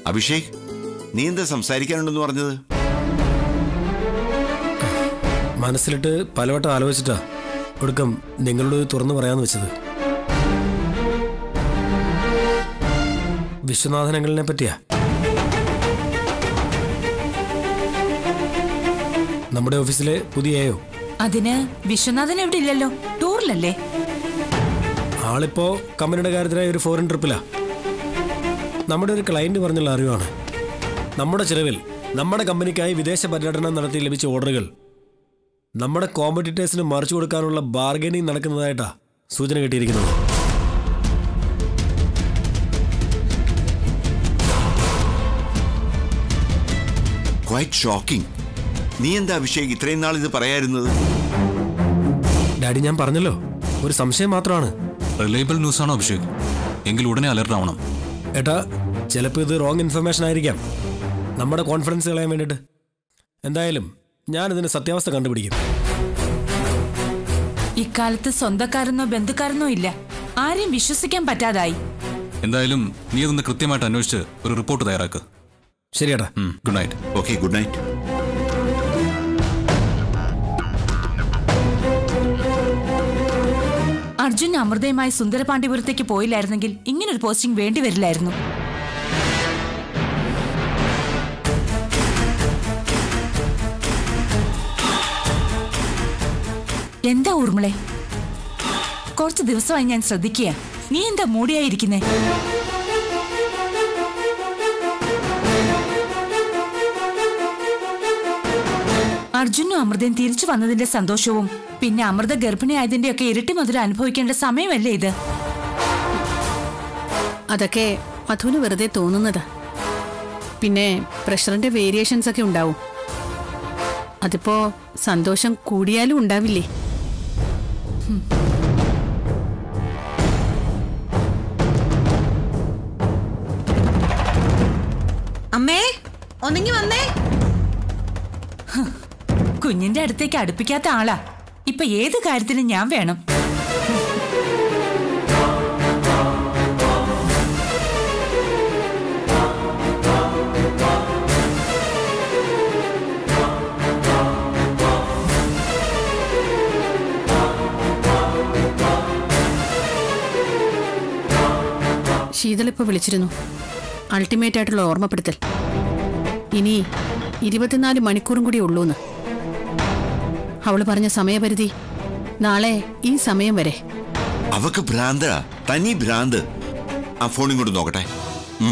അഭിഷേക് നീ എന്താ സംസാരിക്കാനുണ്ടെന്ന് പറഞ്ഞത് മനസ്സിലിട്ട് പലവട്ടം ആലോചിച്ചിട്ടാ ഒടുക്കം നിങ്ങളോട് തുറന്നു പറയാന്ന് വെച്ചത് വിശ്വനാഥനങ്ങളിനെ പറ്റിയാ നമ്മുടെ ഓഫീസിലെ പുതിയ ആയോ അതിന് വിശ്വനാഥൻ എവിടെ ഇല്ലല്ലോ ടൂറിലല്ലേ ആളിപ്പോ കമ്പനിയുടെ കാര്യത്തിനായി ഒരു ഫോറിൻ ട്രിപ്പിലാ നമ്മുടെ ഒരു ക്ലയന്റ് പറഞ്ഞുള്ള അറിവാണ് നമ്മുടെ ചിലവിൽ നമ്മുടെ കമ്പനിക്കായി വിദേശ പര്യടനം നടത്തി ലഭിച്ച ഓർഡറുകൾ നമ്മുടെ കോമ്പറ്റീറ്റേഴ്സിന് മറിച്ചു കൊടുക്കാനുള്ള ബാർഗനിങ് നടക്കുന്നതായിട്ടാ സൂചന കിട്ടിയിരിക്കുന്നത് ക്വൈറ്റ് ഷോക്കിംഗ് നീ എന്താ അഭിഷേക് ഇത്രയും നാൾ ഇത് പറയായിരുന്നത് ഡാഡി ഞാൻ പറഞ്ഞല്ലോ ഒരു സംശയം മാത്രമാണ് റിലയബിൾ ന്യൂസ് ആണോ അഭിഷേക് എങ്കിൽ ഉടനെ അലർട്ട് ആവണം ഏട്ടാ ചിലപ്പോൾ ഇത് റോങ് ഇൻഫർമേഷൻ ആയിരിക്കാം നമ്മുടെ കോൺഫിഡൻസ് കളയാൻ വേണ്ടിയിട്ട് എന്തായാലും ഞാനിതിന് സത്യാവസ്ഥ കണ്ടുപിടിക്കും ഇക്കാലത്ത് സ്വന്തക്കാരെന്നോ ബന്ധുക്കാരെന്നോ ഇല്ല ആരെയും വിശ്വസിക്കാൻ പറ്റാതായി എന്തായാലും നീ അതൊന്ന് കൃത്യമായിട്ട് അന്വേഷിച്ച് ഒരു റിപ്പോർട്ട് തയ്യാറാക്ക് ശരിയേട്ടാ good night okay good night Arjun അമൃതയുമായി സുന്ദരപാണ്ഡിപുരത്തേക്ക് പോയില്ലായിരുന്നെങ്കിൽ ഇങ്ങനൊരു പോസ്റ്റിംഗ് വേണ്ടി വരില്ലായിരുന്നു എന്താ ഊർമിളെ കുറച്ച് ദിവസമായി ഞാൻ ശ്രദ്ധിക്കുക നീ എന്താ മൂടിയായിരിക്കുന്നേ അർജുനും അമൃതയും തിരിച്ചു വന്നതിന്റെ സന്തോഷവും പിന്നെ അമൃത ഗർഭിണിയായതിന്റെ ഒക്കെ ഇരട്ടി മധുരം അനുഭവിക്കേണ്ട സമയമല്ലേ ഇത് അതൊക്കെ മധുവിന് വെറുതെ തോന്നുന്നതാ പിന്നെ പ്രഷറിന്റെ വേരിയേഷൻസ് ഒക്കെ ഉണ്ടാവും അതിപ്പോ സന്തോഷം കൂടിയാലും ഉണ്ടാവില്ലേ അമ്മേ ഒന്നിങ്ങി വന്നേ കുഞ്ഞിന്റെ അടുത്തേക്ക് അടുപ്പിക്കാത്ത ആളാ ഇപ്പൊ ഏത് കാര്യത്തിനും ഞാൻ വേണം ശീതൾ ഇപ്പൊ വിളിച്ചിരുന്നു അൾട്ടിമേറ്റ് ആയിട്ടുള്ള ഓർമ്മപ്പെടുത്തൽ ഇനി ഇരുപത്തിനാല് മണിക്കൂറും കൂടി ഉള്ളൂന്ന് അവള് പറഞ്ഞ സമയപരിധി നാളെ ഈ സമയം വരെ അവക്ക് ഭ്രാന്ത തനി ഭ്രാന്ത് ആ ഫോൺ ഇങ്ങോട്ട് നോക്കട്ടെ ഉം.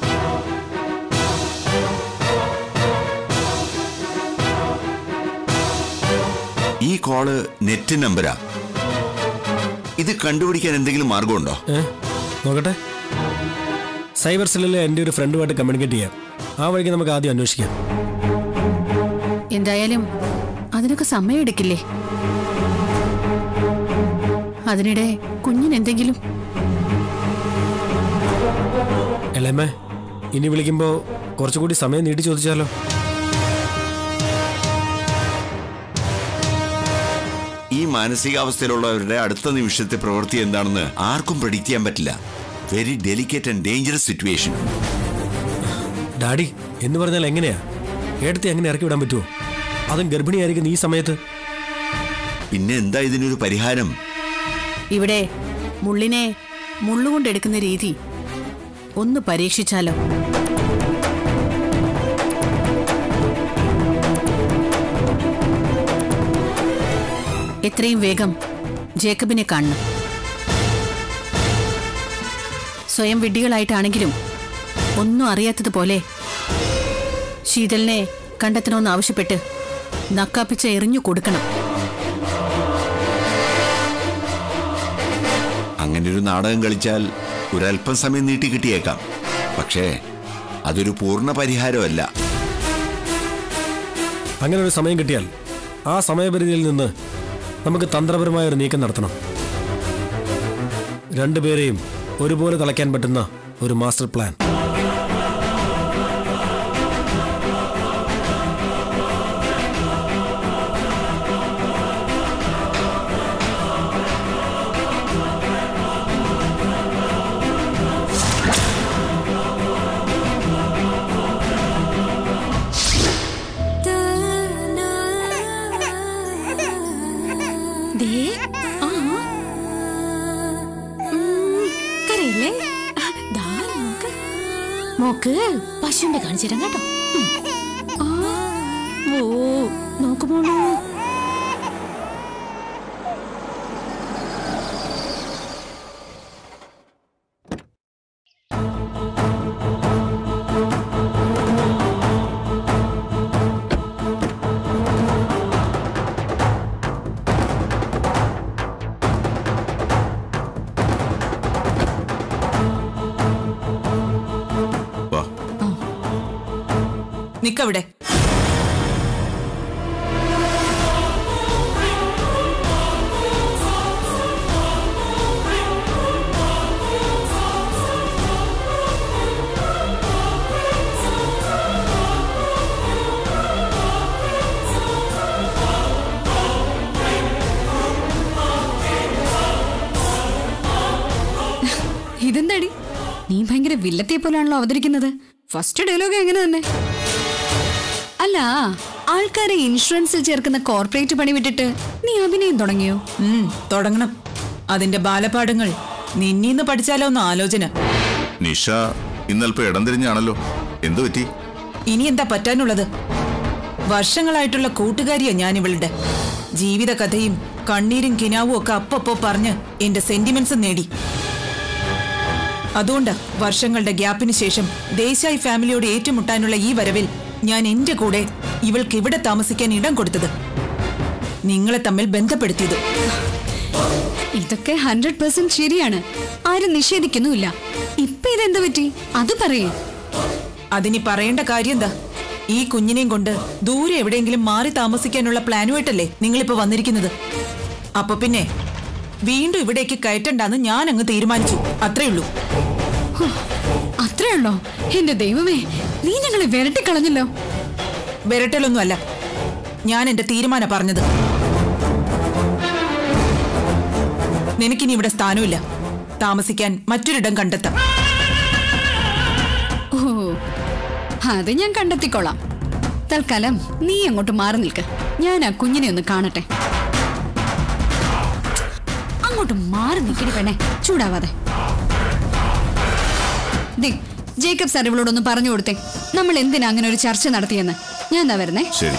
ഈ കോള് നെറ്റ് നമ്പരാ ഇത് കണ്ടുപിടിക്കാൻ എന്തെങ്കിലും മാർഗമുണ്ടോ ഏ നോക്കട്ടെ സൈബർ സെല്ലിലെ എൻ്റെ ഒരു ഫ്രണ്ടുമായിട്ട് കമ്മ്യൂണിക്കേറ്റ് ചെയ്യാം ആ വഴിക്ക് നമുക്ക് ആദ്യം അന്വേഷിക്കാം എന്തായാലും അതിനൊക്കെ സമയം എടുക്കില്ലേ അതിനിടെ കുഞ്ഞിനെന്തെങ്കിലും എളേമ്മേ ഇനി വിളിക്കുമ്പോൾ കുറച്ചുകൂടി സമയം നീട്ടി ചോദിച്ചാലോ ഈ മാനസികാവസ്ഥയിലുള്ളവരുടെ അടുത്ത നിമിഷത്തെ പ്രവൃത്തി എന്താണെന്ന് ആർക്കും പ്രഡിക്റ്റ് ചെയ്യാൻ പറ്റില്ല very delicate and dangerous situation daddy എന്ന് പറഞ്ഞാൽ എങ്ങനെയാ ഏടത്തെ എങ്ങനെ ഇറക്കി വിടാൻ പറ്റുമോ അതും ഗർഭിണിയായിരിക്കുന്ന ഈ സമയത്ത് പിന്നെ എന്താ ഇതിനൊരു പരിഹാരം ഇവിടെ മുള്ളിനെ മുള്ളുകൊണ്ടെടുക്കുന്ന രീതി ഒന്ന് പരീക്ഷിച്ചാലോ എത്രയും വേഗം ജേക്കബിനെ കാണണം സ്വയം വിഡ്ഢികളായിട്ടാണെങ്കിലും ഒന്നും അറിയാത്തതുപോലെ ശീതലിനെ കണ്ടെത്തണമെന്ന് ആവശ്യപ്പെട്ട് നക്കാപ്പിച്ച എറിഞ്ഞു കൊടുക്കണം അങ്ങനെ ഒരു നാടകം കളിച്ചാൽ ഒരല്പം സമയം നീട്ടി കിട്ടിയേക്കാം പക്ഷേ അതൊരു പൂർണ്ണ പരിഹാരമല്ല അങ്ങനെ ഒരു സമയം കിട്ടിയാൽ ആ സമയപരിധിയിൽ നിന്ന് നമുക്ക് തന്ത്രപരമായ ഒരു നീക്കം നടത്തണം രണ്ടുപേരെയും ഒരുപോലെ തളയ്ക്കാൻ പറ്റുന്ന ഒരു മാസ്റ്റർ പ്ലാൻ മോക്ക് പശുവിന്റെ കാണിച്ചു തരാം കേട്ടോ ഉം. ആ, ഓ നോക്കുമോളൂ വാ നിക്കവിടെ ഇതെന്താടി നീ ഭയങ്കര വില്ലത്തെ പോലാണല്ലോ അവതരിക്കുന്നത് ഫസ്റ്റ് ഡയലോഗ് എങ്ങനെ തന്നെ അല്ല ആൾക്കാരെ ഇൻഷുറൻസിൽ ചേർക്കുന്ന കോർപ്പറേറ്റ് പണി വിട്ടിട്ട് നീ അഭിനയം തുടങ്ങിയോ ഉം, തുടങ്ങണം അതിന്റെ ബാലപാഠങ്ങൾ നിന്നീന്ന് പഠിച്ചാലോ ഒന്ന് ആലോചന നിഷ ഇന്നൽപ്പോ ഇടം തിരിഞ്ഞാണല്ലോ എന്തു പറ്റി ഇനി എന്താ പറ്റാനുള്ളത് വർഷങ്ങളായിട്ടുള്ള കൂട്ടുകാരിയാ ഞാൻ ഇവളുടെ ജീവിത കഥയും കണ്ണീരും കിനാവും ഒക്കെ അപ്പപ്പോ പറഞ്ഞ് എന്റെ സെന്റിമെന്റ്സ് നേടി അതുകൊണ്ട് വർഷങ്ങളുടെ ഗ്യാപ്പിന് ശേഷം ദേശായി ഫാമിലിയോട് ഏറ്റുമുട്ടാനുള്ള ഈ വരവിൽ ഞാൻ എന്റെ കൂടെ ഇവൾക്ക് ഇവിടെ താമസിക്കാൻ ഇടം കൊടുത്തത് നിങ്ങളെ തമ്മിൽ ബന്ധപ്പെടുത്തിയത് ഇതൊക്കെ ഹൺഡ്രഡ് പെർസെന്റ് ശരിയാണ് ആരും നിഷേധിക്കുന്നുമില്ല ഇപ്പൊ ഇതെന്ത് പറ്റി അത് പറയേ അതിനി പറയേണ്ട കാര്യം എന്താ ഈ കുഞ്ഞിനെയും കൊണ്ട് ദൂരെ എവിടെയെങ്കിലും മാറി താമസിക്കാനുള്ള പ്ലാനുമായിട്ടല്ലേ നിങ്ങളിപ്പോ വന്നിരിക്കുന്നത് അപ്പൊ പിന്നെ വീണ്ടും ഇവിടേക്ക് കയറ്റണ്ടെന്ന് ഞാൻ അങ്ങ് തീരുമാനിച്ചു അത്രേ ഉള്ളൂ അത്രയുള്ളോ എന്റെ ദൈവമേ നീ ഞങ്ങളെ വിരട്ടിക്കളഞ്ഞല്ലോ വിരട്ടലൊന്നും അല്ല ഞാൻ എന്റെ തീരുമാനം പറഞ്ഞത് നിനക്കിനി ഇവിടെ സ്ഥാനമില്ല താമസിക്കാൻ മറ്റൊരിടം കണ്ടെത്താം ഓ അത് ഞാൻ കണ്ടെത്തിക്കോളാം തൽക്കാലം നീ അങ്ങോട്ട് മാറി നിൽക്ക് ഞാൻ ആ കുഞ്ഞിനെ ഒന്ന് കാണട്ടെ അങ്ങോട്ട് മാറി നിൽക്കടി പെണ്ണെ ചൂടാവാതെ ദേ ജേക്കബ് സാർ ഇവളോടൊന്ന് പറഞ്ഞു കൊടുത്തേ നമ്മൾ എന്തിനാ അങ്ങനെ ഒരു ചർച്ച നടത്തിയെന്ന് ഞാൻ എന്താ വരുന്നേ ശരി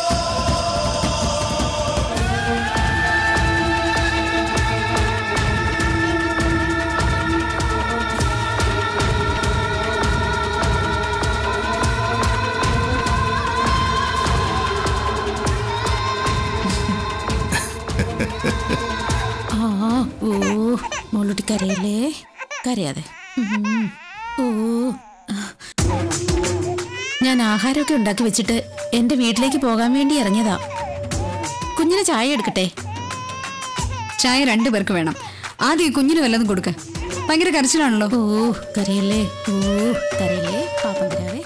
ആ ഓ മോളൂട്ടി കരയല്ലേ കരയാതെ ഉം. ഓ ഞാൻ ആഹാരമൊക്കെ ഉണ്ടാക്കി വെച്ചിട്ട് എന്റെ വീട്ടിലേക്ക് പോകാൻ വേണ്ടി ഇറങ്ങിയതാ കുഞ്ഞിന് ചായ എടുക്കട്ടെ ചായ രണ്ടു പേർക്ക് വേണം ആദ്യം ഈ കുഞ്ഞിന് വല്ലതും കൊടുക്ക ഭയങ്കര കരച്ചിലാണല്ലോ ഓ കരയല്ലേ ഓ കരയല്ലേ പാപ്പം കരാവേ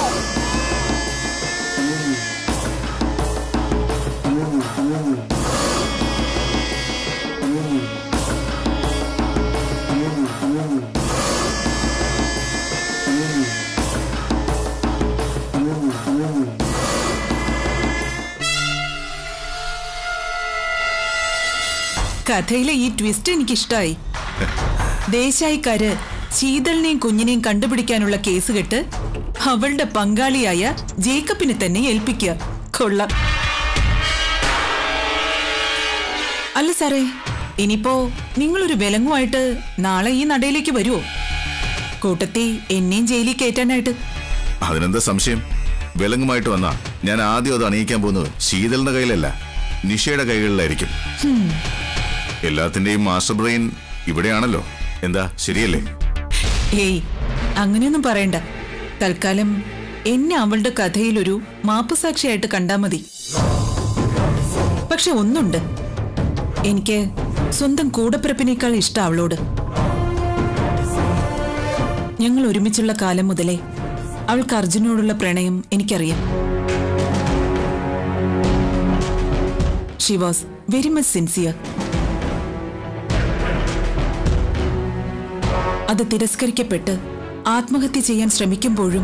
കഥയിലെ ഈ ട്വിസ്റ്റ് എനിക്കിഷ്ടായി ദേശായിക്കാര് ശീതളിനെയും കുഞ്ഞിനെയും കണ്ടുപിടിക്കാനുള്ള കേസ് കെട്ട് അവളുടെ പങ്കാളിയായ ജേക്കബിനെ തന്നെ ഏൽപ്പിക്കുക കൊള്ളാം അല്ല സാറേ ഇനിയിപ്പോ നിങ്ങളൊരു വിലങ്ങുമായിട്ട് നാളെ ഈ നടയിലേക്ക് വരുമോ കൂട്ടത്തി എന്നെയും ജയിലിൽ കയറ്റാനായിട്ട് അതിനെന്താ സംശയം വിലങ്ങുമായിട്ട് വന്നാ ഞാൻ ആദ്യം അത് അണിയിക്കാൻ പോകുന്നത് ശീതളിന്റെ കയ്യിലല്ല നിഷയുടെ കൈകളിലായിരിക്കും എല്ലാത്തിന്റെയും മാസ്റ്റർ ബ്രെയിൻ ഇവിടെയാണല്ലോ എന്താ ശരിയല്ലേ ഏയ് അങ്ങനെയൊന്നും പറയണ്ട തൽക്കാലം എന്നെ അവളുടെ കഥയിലൊരു മാപ്പുസാക്ഷിയായിട്ട് കണ്ടാ മതി പക്ഷെ ഒന്നുണ്ട് എനിക്ക് സ്വന്തം കൂടപ്പിറപ്പിനേക്കാൾ ഇഷ്ടം അവളോട് ഞങ്ങൾ ഒരുമിച്ചുള്ള കാലം മുതലേ അവൾക്ക് അർജുനോടുള്ള പ്രണയം എനിക്കറിയാം she was very much sincere അത് തിരസ്കരിക്കപ്പെട്ട് ആത്മഹത്യ ചെയ്യാൻ ശ്രമിക്കുമ്പോഴും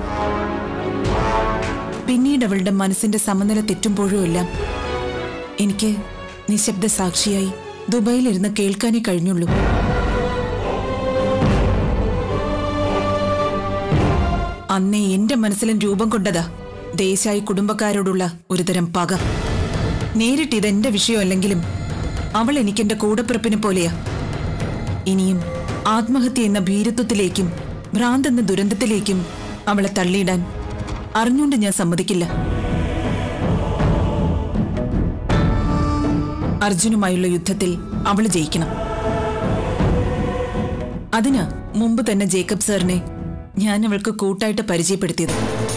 പിന്നീട് അവളുടെ മനസ്സിന്റെ സമനില തെറ്റുമ്പോഴും എല്ലാം എനിക്ക് നിശബ്ദ സാക്ഷിയായി ദുബായിലിരുന്ന് കേൾക്കാനേ കഴിഞ്ഞുള്ളൂ അന്നേ എന്റെ മനസ്സിലും രൂപം കൊണ്ടതാ ദേശായി കുടുംബക്കാരോടുള്ള ഒരുതരം പക നേരിട്ട് ഇതെന്റെ വിഷയമല്ലെങ്കിലും അവൾ എനിക്കെന്റെ കൂടപ്പിറപ്പിനെ പോലെയാ ഇനിയും ആത്മഹത്യ എന്ന ഭീരത്വത്തിലേക്കും ഭ്രാന്ത് എന്ന ദുരന്തത്തിലേക്കും അവളെ തള്ളിയിടാൻ അറിഞ്ഞുകൊണ്ട് ഞാൻ സമ്മതിക്കില്ല അർജുനുമായുള്ള യുദ്ധത്തിൽ അവൾ ജയിക്കണം അതിന് മുമ്പ് തന്നെ ജേക്കബ് സാറിനെ ഞാൻ അവൾക്ക് കൂട്ടായിട്ട് പരിചയപ്പെടുത്തിയത്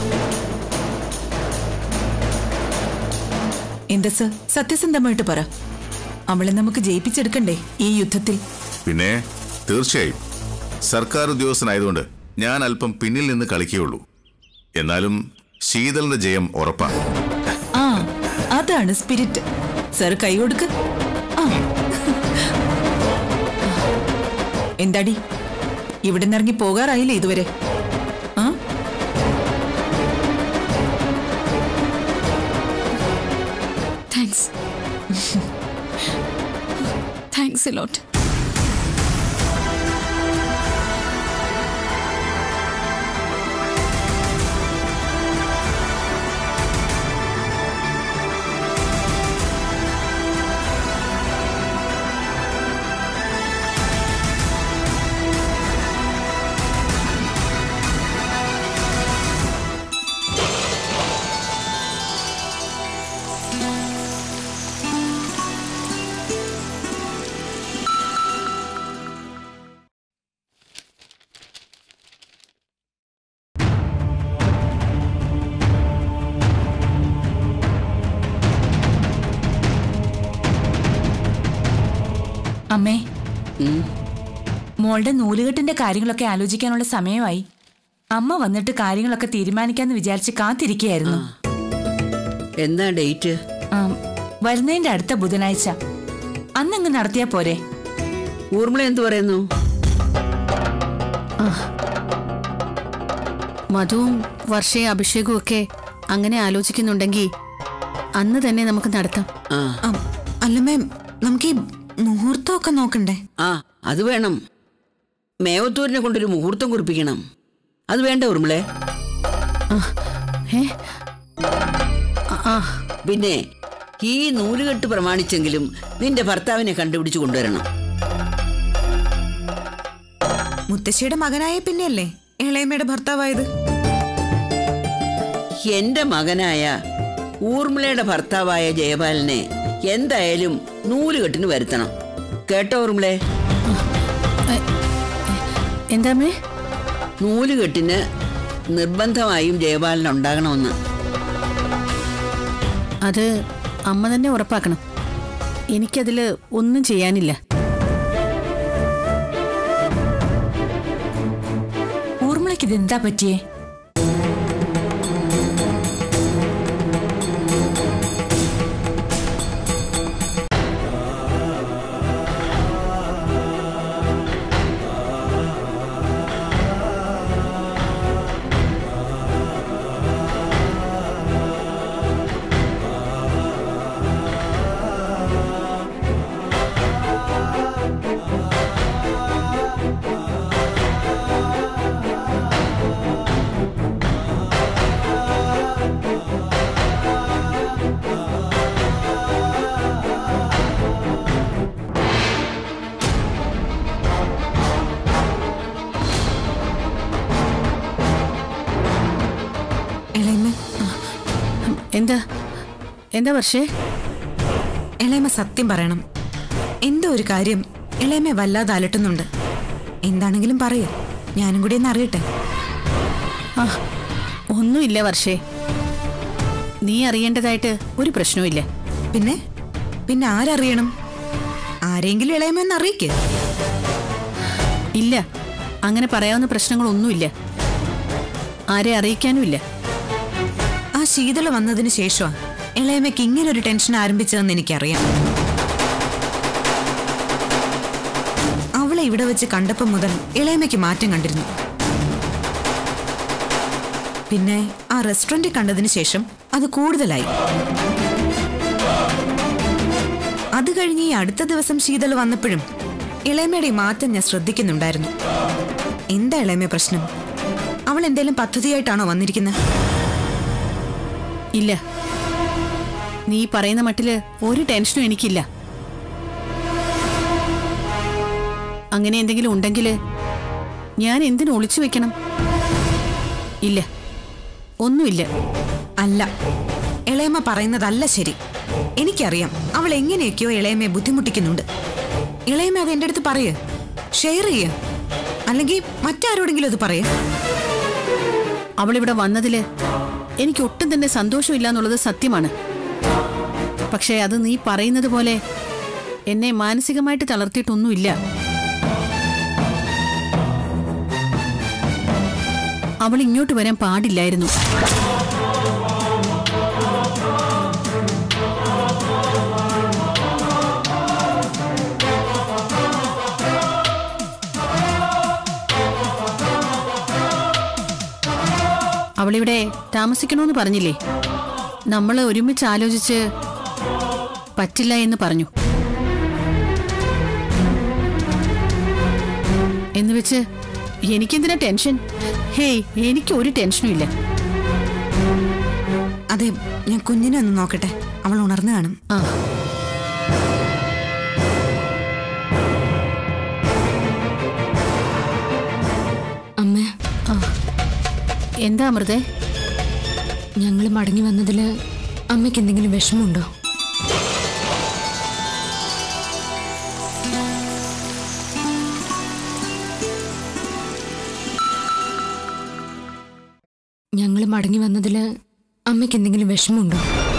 എന്താ സർ സത്യസന്ധമായിട്ട് പറ അവളെ നമുക്ക് ജയിപ്പിച്ചെടുക്കണ്ടേ ഈ യുദ്ധത്തിൽ പിന്നെ തീർച്ചയായും സർക്കാർ ഉദ്യോഗസ്ഥനായതുകൊണ്ട് ഞാൻ അല്പം പിന്നിൽ നിന്ന് കളിക്കുകയുള്ളൂ എന്നാലും ശീതളിന്റെ ജയം ഉറപ്പാണ് ആ അതാണ് സ്പിരിറ്റ് സർ കൈ കൊടുക്ക് ആ. എന്താടി ഇവിടെ നിന്ന് ഇറങ്ങി പോകാറായില്ലേ ഇതുവരെ ആ താങ്ക്സ് താങ്ക്സ് ലോട്ട് അമ്മേ മോളുടെ നൂലുകെട്ടിന്റെ കാര്യങ്ങളൊക്കെ ആലോചിക്കാനുള്ള സമയമായി അമ്മ വന്നിട്ട് കാര്യങ്ങളൊക്കെ തീരുമാനിക്കാന്ന് വിചാരിച്ച് കാത്തിരിക്കുകയായിരുന്നു എന്താ ഡേറ്റ് ആം, വരുന്നതിന്റെ അടുത്ത ബുധനാഴ്ച അന്നങ്ങ് നടത്തിയാ പോരെ ഊർമിള എന്തു പറയുന്നു മധുവും വർഷയും അഭിഷേകവും ഒക്കെ അങ്ങനെ ആലോചിക്കുന്നുണ്ടെങ്കിൽ അന്ന് തന്നെ നമുക്ക് നടത്താം ആ അല്ല മാം നമുക്ക് ഈ മുഹൂർത്തമൊക്കെ നോക്കണ്ടേ ആ അത് വേണം മേവത്തൂരിനെ കൊണ്ടൊരു മുഹൂർത്തം കുറിപ്പിക്കണം അത് വേണ്ട ഊർമിളെ ഏ പിന്നെ ഈ നൂലുകെട്ട് പ്രമാണിച്ചെങ്കിലും നിന്റെ ഭർത്താവിനെ കണ്ടുപിടിച്ചു കൊണ്ടുവരണം മുത്തശ്ശിയുടെ മകനായ പിന്നെയല്ലേ ഇളയമ്മയുടെ ഭർത്താവായത് എന്റെ മകനായ ഊർമിളയുടെ ഭർത്താവായ ജയപാലനെ എന്തായാലും നൂലുകെട്ടിന് വരുത്തണം കേട്ടോ ഊർമിളെ എന്താമേ നൂലുകെട്ടിന് നിർബന്ധമായും ജയപാലൻ ഉണ്ടാകണമെന്ന് അത് അമ്മ തന്നെ ഉറപ്പാക്കണം എനിക്കതിൽ ഒന്നും ചെയ്യാനില്ല ഊർമിളയ്ക്ക് ഇതെന്താ പറ്റിയേ ഇളയമ്മ എന്താ എന്താ വർഷേ ഇളയമ്മ സത്യം പറയണം എന്തോ ഒരു കാര്യം ഇളയമ്മ വല്ലാതെ അലട്ടുന്നുണ്ട് എന്താണെങ്കിലും പറയൂ ഞാനും കൂടി ഒന്ന് അറിയട്ടെ ആ ഒന്നുമില്ല വർഷേ നീ അറിയേണ്ടതായിട്ട് ഒരു പ്രശ്നവുമില്ല പിന്നെ പിന്നെ ആരറിയണം ആരെങ്കിലും ഇളയമ്മ ഒന്ന് അറിയിക്കേ ഇല്ല അങ്ങനെ പറയാവുന്ന പ്രശ്നങ്ങളൊന്നുമില്ല ആരെ അറിയിക്കാനുമില്ല ആ ശീതള വന്നതിന് ശേഷമാണ് ഇളയമ്മയ്ക്ക് ഇങ്ങനെ ഒരു ടെൻഷൻ ആരംഭിച്ചതെന്ന് എനിക്കറിയാം അവളെ ഇവിടെ വെച്ച് കണ്ടപ്പം മുതൽ ഇളയമ്മയ്ക്ക് മാറ്റം കണ്ടിരുന്നു പിന്നെ ആ റെസ്റ്റോറന്റ് കണ്ടതിന് ശേഷം അത് കൂടുതലായി അത് കഴിഞ്ഞ് ഈ അടുത്ത ദിവസം ശീതൾ വന്നപ്പോഴും ഇളയമ്മയുടെ ഈ മാറ്റം ഞാൻ ശ്രദ്ധിക്കുന്നുണ്ടായിരുന്നു എന്താ ഇളയമ്മ പ്രശ്നം അവൾ എന്തേലും പദ്ധതിയായിട്ടാണോ വന്നിരിക്കുന്നത് ഇല്ല നീ പറയുന്ന മട്ടില് ഒരു ടെൻഷനും എനിക്കില്ല അങ്ങനെ എന്തെങ്കിലും ഉണ്ടെങ്കിൽ ഞാൻ എന്തിനു ഒളിച്ചു വെക്കണം ഇല്ല ഒന്നുമില്ല അല്ല ഇളയമ്മ പറയുന്നതല്ല ശരി എനിക്കറിയാം അവൾ എങ്ങനെയൊക്കെയോ ഇളയമ്മയെ ബുദ്ധിമുട്ടിക്കുന്നുണ്ട് ഇളയമ്മ അത് എൻ്റെ അടുത്ത് പറയ് ഷെയർ ചെയ്യ അല്ലെങ്കിൽ മറ്റാരോടെങ്കിലും അത് പറയേ അവളിവിടെ വന്നതില് എനിക്ക് ഒട്ടും തന്നെ സന്തോഷമില്ല എന്നുള്ളത് സത്യമാണ് പക്ഷേ അത് നീ പറയുന്നത് പോലെ എന്നെ മാനസികമായിട്ട് തളർത്തിയിട്ടൊന്നുമില്ല അവൾ ഇങ്ങോട്ട് വരാൻ പാടില്ലായിരുന്നു അവളിവിടെ താമസിക്കണമെന്ന് പറഞ്ഞില്ലേ നമ്മൾ ഒരുമിച്ച് ആലോചിച്ച് പറ്റില്ല എന്ന് പറഞ്ഞു എന്ന് വെച്ച് എനിക്കെന്തിനാ ടെൻഷൻ ഹേയ് എനിക്ക് ഒരു ടെൻഷനും ഇല്ല അതെ ഞാൻ കുഞ്ഞിനെ ഒന്ന് നോക്കട്ടെ അവൾ ഉണർന്നു കാണും ആ അമ്മേ ആ എന്താ അമൃതേ ഞങ്ങൾ മടങ്ങി വന്നതിൽ അമ്മയ്ക്ക് എന്തെങ്കിലും വിഷമമുണ്ടോ ഞങ്ങൾ മടങ്ങി വന്നതിൽ അമ്മയ്ക്ക് എന്തെങ്കിലും വിഷമമുണ്ടോ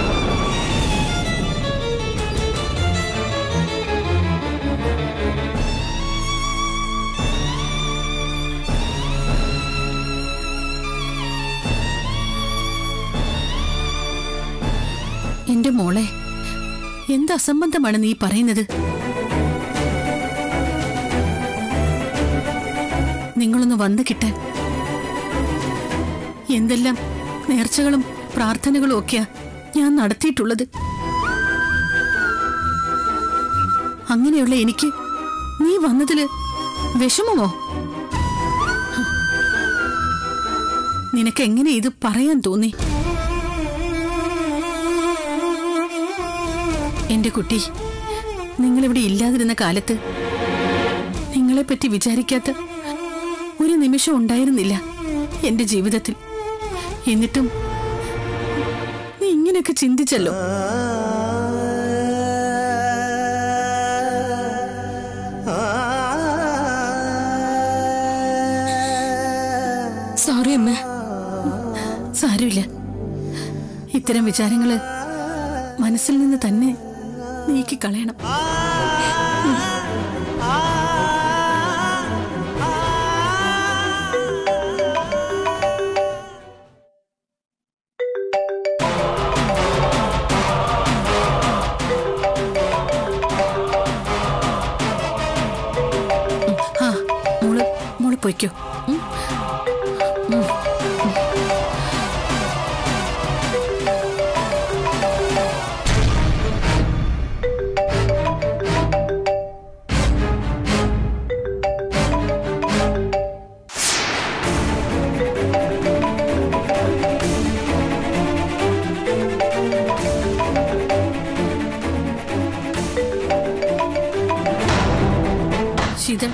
എന്റെ മോളെ എന്ത് അസംബന്ധമാണ് നീ പറയുന്നത് നിങ്ങളൊന്ന് വന്നു കിട്ടാൻ എന്തെല്ലാം നേർച്ചകളും പ്രാർത്ഥനകളും ഒക്കെയാ ഞാൻ നടത്തിയിട്ടുള്ളത് അങ്ങനെയുള്ള എനിക്ക് നീ വന്നതില് വിഷമമോ നിനക്ക് എങ്ങനെ ഇത് പറയാൻ തോന്നി എന്റെ കുട്ടി നിങ്ങളിവിടെ ഇല്ലാതിരുന്ന കാലത്ത് നിങ്ങളെപ്പറ്റി വിചാരിക്കാത്ത ഒരു നിമിഷം ഉണ്ടായിരുന്നില്ല എന്റെ ജീവിതത്തിൽ എന്നിട്ടും നീ ഇങ്ങനെയൊക്കെ ചിന്തിച്ചല്ലോ സോറി അമ്മ സാരമില്ല ഇത്തരം വിചാരങ്ങള് മനസ്സിൽ നിന്ന് തന്നെ നീക്കി കളയണം ആ മോള് മോള് പൊയ്ക്കോ ഉം? ശീതൾ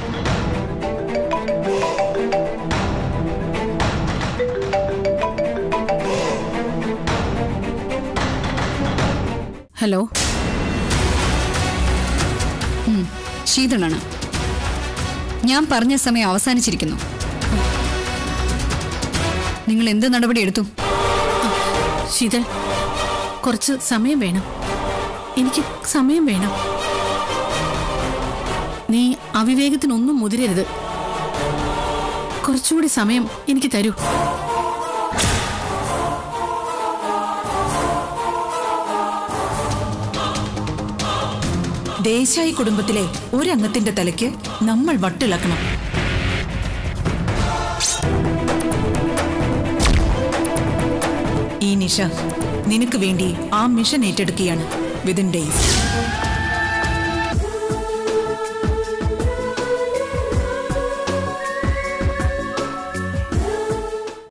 ഹലോ ശീതളാണ് ഞാൻ പറഞ്ഞ സമയം അവസാനിച്ചിരിക്കുന്നു നിങ്ങൾ എന്ത് നടപടി എടുത്തു ശീതൾ കുറച്ച് സമയം വേണം എനിക്ക് സമയം വേണം നീ അവിവേകത്തിനൊന്നും മുതിരരുത് കുറച്ചുകൂടി സമയം എനിക്ക് തരൂ ദേശായി കുടുംബത്തിലെ ഒരംഗത്തിന്റെ തലയ്ക്ക് നമ്മൾ വട്ടിളക്കണം ഈ നിഷ നിനക്ക് വേണ്ടി ആ മിഷൻ ഏറ്റെടുക്കുകയാണ് വിതിൻ ഡേയ്സ്